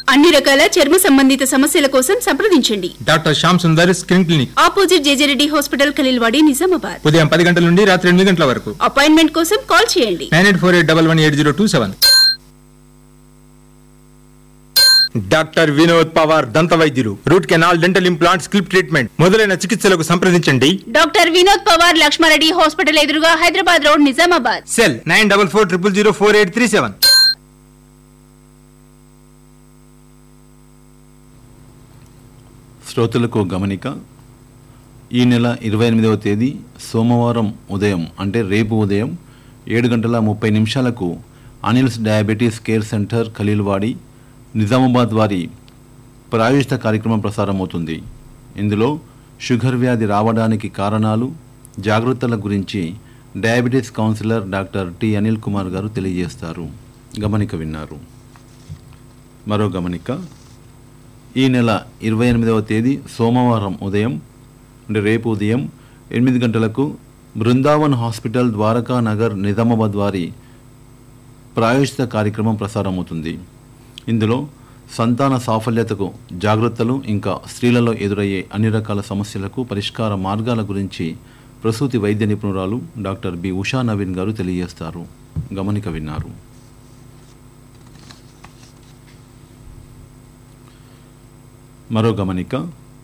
అన్ని రకాల చర్మ సంబంధిత సమస్యల కోసం సంప్రదించండి doctor Shyam Sundar skin clinic opposite JJ Reddy hospital Khaleelwadi Nizamabad ఉదయం పది గంటల నుండి రాత్రి ఎనిమిది గంటల వరకు అపాయింట్మెంట్ కోసం కాల్ చేయండి nine eight four eight double one eight zero two seven doctor Vinod Pawar దంత వైద్యులు రూట్ కెనాల్ డెంటల్ ఇంప్లాంట్ స్కిల్ప్ ట్రీట్మెంట్ మొదలైన చికిత్సలకు సంప్రదించండి డాక్టర్ వినోద్ పవార్ లక్ష్మారెడ్డి హాస్పిటల్ ఎదురుగా Hyderabad road Nizamabad cell nine double four triple zero four eight three seven శ్రోతలకు గమనిక ఈ నెల ఇరవై ఎనిమిదవ తేదీ సోమవారం ఉదయం అంటే రేపు ఉదయం ఏడు గంటల ముప్పై నిమిషాలకు Anil's diabetes care centre Khaleelwadi Nizamabad వారి ప్రాయోజిత కార్యక్రమం ప్రసారమవుతుంది ఇందులో షుగర్ వ్యాధి రావడానికి కారణాలు జాగ్రత్తల గురించి diabetes counsellor doctor T Anil Kumar garu తెలియజేస్తారు గమనిక విన్నారు మరో గమనిక ఈ నెల ఇరవై ఎనిమిదవ తేదీ సోమవారం ఉదయం అంటే రేపు ఉదయం ఎనిమిది గంటలకు బృందావన్ హాస్పిటల్ ద్వారకా నగర్ నిజామాబాద్ వారి ప్రాయోజిత కార్యక్రమం ప్రసారమవుతుంది ఇందులో సంతాన సాఫల్యతకు జాగ్రత్తలు ఇంకా స్త్రీలలో ఎదురయ్యే అన్ని రకాల సమస్యలకు పరిష్కార మార్గాల గురించి ప్రసూతి వైద్య నిపుణురాలు డాక్టర్ బి ఉషా నవీన్ గారు తెలియజేస్తారు గమనిక విన్నారు మరో గమనిక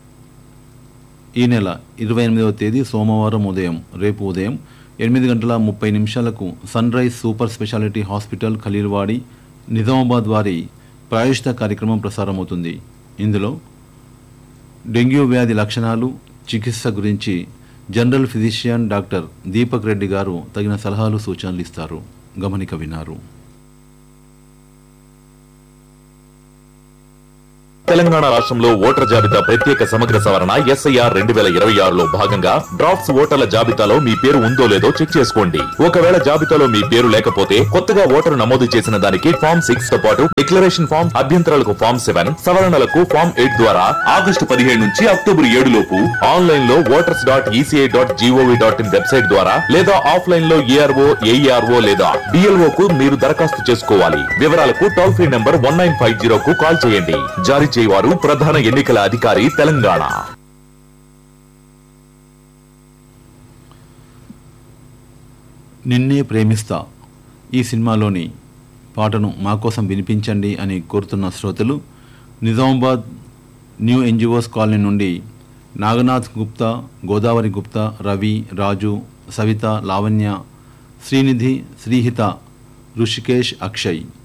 ఈ నెల ఇరవై ఎనిమిదవ తేదీ సోమవారం ఉదయం రేపు ఉదయం ఎనిమిది గంటల ముప్పై నిమిషాలకు sunrise super speciality hospital Khaleelwadi Nizamabad వారి ప్రాయోజిత కార్యక్రమం ప్రసారమవుతుంది ఇందులో డెంగ్యూ వ్యాధి లక్షణాలు చికిత్స గురించి general physician doctor Deepak Reddy garu తగిన సలహాలు సూచనలు ఇస్తారు గమనిక విన్నారు తెలంగాణ రాష్ట్రంలో ఓటర్ జాబితా ప్రత్యేక సమగ్ర సవరణ ఎస్ఐఆర్ రెండు వేల ఇరవై ఆరులో భాగంగా డ్రాఫ్ట్స్ ఓటర్ల జాబితాలో మీ పేరు ఉందో లేదో చెక్ చేసుకోండి ఒకవేళ జాబితాలో మీ పేరు లేకపోతే కొత్తగా ఓటరు నమోదు చేసిన దానికి ఫామ్ సిక్స్ తో పాటు డిక్లరేషన్ ఫామ్ అభ్యంతరాలకు ఫామ్ సెవెన్ సవరణలకు ఫామ్ ఎయిట్ ద్వారా ఆగస్టు పదిహేడు నుంచి అక్టోబర్ ఏడు లోపు ఆన్లైన్ లో voters dot ECI dot gov dot in website ద్వారా లేదా ఆఫ్లైన్ లో ఏఆర్ఓ ఏఈఆర్ఓ లేదా డిఎల్ఓ కు మీరు దరఖాస్తు చేసుకోవాలి వివరాలకు toll free number one nine five zero కు కాల్ చేయండి జారీ చేయవారు ప్రధాన ఎన్నికల అధికారి తెలంగాణ నిన్నే ప్రేమిస్తా ఈ సినిమాలోని పాటను మా కోసం వినిపించండి అని కోరుతున్న శ్రోతలు నిజామాబాద్ న్యూ ఎన్జిఓస్ కాలనీ నుండి నాగనాథ్ గుప్తా గోదావరి గుప్తా రవి రాజు సవిత లావణ్య శ్రీనిధి శ్రీహిత ఋషికేష్ అక్షయ్